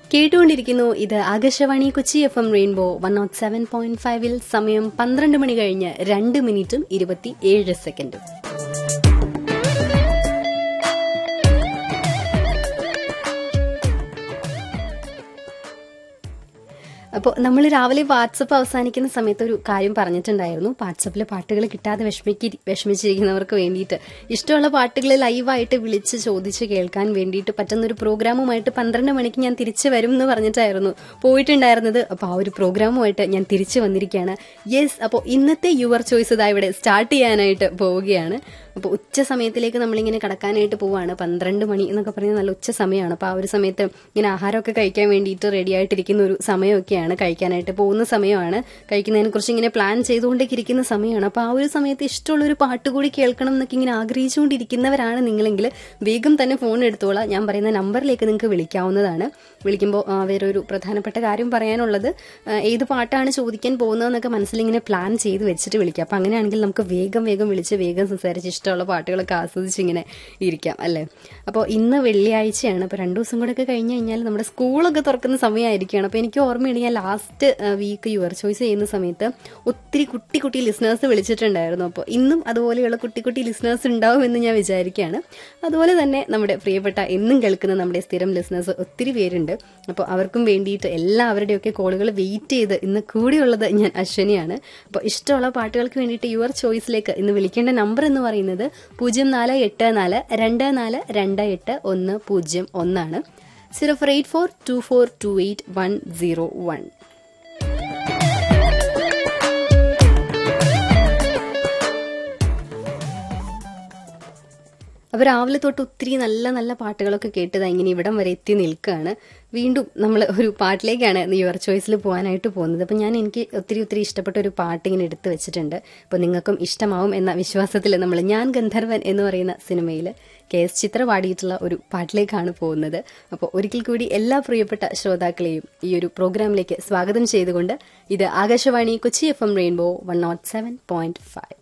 കേട്ടുകൊണ്ടിരിക്കുന്നു ഇത് Akashvani Kochi F M rainbow one nought seven point ഫൈവിൽ സമയം പന്ത്രണ്ട് മണി കഴിഞ്ഞ് രണ്ട് മിനിറ്റും ഇരുപത്തി ഏഴ് സെക്കൻഡും അപ്പോൾ നമ്മൾ രാവിലെ വാട്സപ്പ് അവസാനിക്കുന്ന സമയത്ത് ഒരു കാര്യം പറഞ്ഞിട്ടുണ്ടായിരുന്നു വാട്സപ്പിൽ പാട്ടുകൾ കിട്ടാതെ വിഷമിക്കി വിഷമിച്ചിരിക്കുന്നവർക്ക് വേണ്ടിയിട്ട് ഇഷ്ടമുള്ള പാട്ടുകൾ ലൈവായിട്ട് വിളിച്ച് ചോദിച്ച് കേൾക്കാൻ വേണ്ടിയിട്ട് പറ്റുന്ന ഒരു പ്രോഗ്രാമുമായിട്ട് പന്ത്രണ്ട് മണിക്ക് ഞാൻ തിരിച്ചു വരും എന്ന് പറഞ്ഞിട്ടായിരുന്നു പോയിട്ടുണ്ടായിരുന്നത് അപ്പോൾ ആ ഒരു പ്രോഗ്രാമുമായിട്ട് ഞാൻ തിരിച്ചു വന്നിരിക്കുകയാണ് യെസ് അപ്പോൾ ഇന്നത്തെ യുവർ ചോയ്സ് ഇതാ ഇവിടെ സ്റ്റാർട്ട് ചെയ്യാനായിട്ട് പോവുകയാണ് അപ്പോൾ ഉച്ച സമയത്തിലേക്ക് നമ്മളിങ്ങനെ കടക്കാനായിട്ട് പോവാണ് പന്ത്രണ്ട് മണി എന്നൊക്കെ പറഞ്ഞാൽ നല്ല ഉച്ച സമയമാണ് അപ്പോൾ ആ ഒരു സമയത്ത് ഇങ്ങനെ ആഹാരമൊക്കെ കഴിക്കാൻ വേണ്ടിയിട്ട് റെഡി ആയിട്ടിരിക്കുന്ന ഒരു സമയമൊക്കെയാണ് കഴിക്കാനായിട്ട് പോകുന്ന സമയമാണ് കഴിക്കുന്നതിനെ കുറിച്ച് ഇങ്ങനെ പ്ലാൻ ചെയ്തുകൊണ്ടൊക്കെ ഇരിക്കുന്ന സമയമാണ് അപ്പോൾ ആ ഒരു സമയത്ത് ഇഷ്ടമുള്ള ഒരു പാട്ട് കൂടി കേൾക്കണം എന്നൊക്കെ ഇങ്ങനെ ആഗ്രഹിച്ചുകൊണ്ടിരിക്കുന്നവരാണ് നിങ്ങളെങ്കിൽ വേഗം തന്നെ ഫോൺ എടുത്തോളാം ഞാൻ പറയുന്ന നമ്പറിലേക്ക് നിങ്ങൾക്ക് വിളിക്കാവുന്നതാണ് വിളിക്കുമ്പോൾ ആ, വേറൊരു പ്രധാനപ്പെട്ട കാര്യം പറയാനുള്ളത് ആ, ഏത് പാട്ടാണ് ചോദിക്കാൻ പോകുന്നതെന്നൊക്കെ മനസ്സിലിങ്ങനെ പ്ലാൻ ചെയ്ത് വെച്ചിട്ട് വിളിക്കാം അപ്പം അങ്ങനെയാണെങ്കിൽ നമുക്ക് വേഗം വേഗം വിളിച്ച് വേഗം സംസാരിച്ച് ഇഷ്ടമുള്ള പാട്ടുകളൊക്കെ ആസ്വദിച്ച് ഇങ്ങനെ ഇരിക്കാം അല്ലേ അപ്പോൾ ഇന്ന് വെള്ളിയാഴ്ചയാണ് അപ്പോൾ രണ്ടു ദിവസം കൂടെ ഒക്കെ കഴിഞ്ഞ് കഴിഞ്ഞാൽ നമ്മുടെ സ്കൂളൊക്കെ തുറക്കുന്ന സമയമായിരിക്കുകയാണ് അപ്പോൾ എനിക്ക് ഓർമ്മയുണ്ട് ഞാൻ ലാസ്റ്റ് വീക്ക് യുവർ ചോയ്സ് ചെയ്യുന്ന സമയത്ത് ഒത്തിരി കുട്ടി കുട്ടി ലിസണേഴ്സ് വിളിച്ചിട്ടുണ്ടായിരുന്നു അപ്പോൾ ഇന്നും അതുപോലെയുള്ള കുട്ടി കുട്ടി ലിസണേഴ്സ് ഉണ്ടാവും എന്ന് ഞാൻ വിചാരിക്കുകയാണ് അതുപോലെ തന്നെ നമ്മുടെ പ്രിയപ്പെട്ട എന്നും കേൾക്കുന്ന നമ്മുടെ സ്ഥിരം ലിസണേഴ്സ് ഒത്തിരി പേരുണ്ട് അപ്പോൾ അവർക്കും വേണ്ടിയിട്ട് എല്ലാവരുടെയൊക്കെ കോളുകൾ വെയിറ്റ് ചെയ്ത് ഇന്ന് കൂടിയുള്ളത് ഞാൻ അശ്വനിയാണ് അപ്പോൾ ഇഷ്ടമുള്ള പാട്ടുകൾക്ക് വേണ്ടിയിട്ട് യുവർ ചോയ്സിലേക്ക് ഇന്ന് വിളിക്കേണ്ട നമ്പർ എന്ന് പറയുന്നത് പൂജ്യം നാല് എട്ട് നാല് രണ്ട് നാല് രണ്ട് എട്ട് ഒന്ന് പൂജ്യം ഒന്നാണ് zero four eight four two four two eight one zero one അപ്പോൾ രാവിലെ തൊട്ട് ഒത്തിരി നല്ല നല്ല പാട്ടുകളൊക്കെ കേട്ടത് ഇങ്ങനെ ഇവിടം വരെ എത്തി നിൽക്കുകയാണ് വീണ്ടും നമ്മൾ ഒരു പാട്ടിലേക്കാണ് യുവർ ചോയ്സിൽ പോകാനായിട്ട് പോകുന്നത് അപ്പം ഞാൻ എനിക്ക് ഒത്തിരി ഒത്തിരി ഇഷ്ടപ്പെട്ട ഒരു പാട്ട് ഇങ്ങനെ എടുത്തു വെച്ചിട്ടുണ്ട് അപ്പോൾ നിങ്ങൾക്കും ഇഷ്ടമാവും എന്ന വിശ്വാസത്തിൽ നമ്മൾ ഞാൻ ഗന്ധർവൻ എന്ന് പറയുന്ന സിനിമയിൽ കെ എസ് ചിത്ര പാടിയിട്ടുള്ള ഒരു പാട്ടിലേക്കാണ് പോകുന്നത് അപ്പോൾ ഒരിക്കൽ കൂടി എല്ലാ പ്രിയപ്പെട്ട ശ്രോതാക്കളെയും ഈ ഒരു പ്രോഗ്രാമിലേക്ക് സ്വാഗതം ചെയ്തുകൊണ്ട് ഇത് Akashvani Kochi F M rainbow one nought seven point five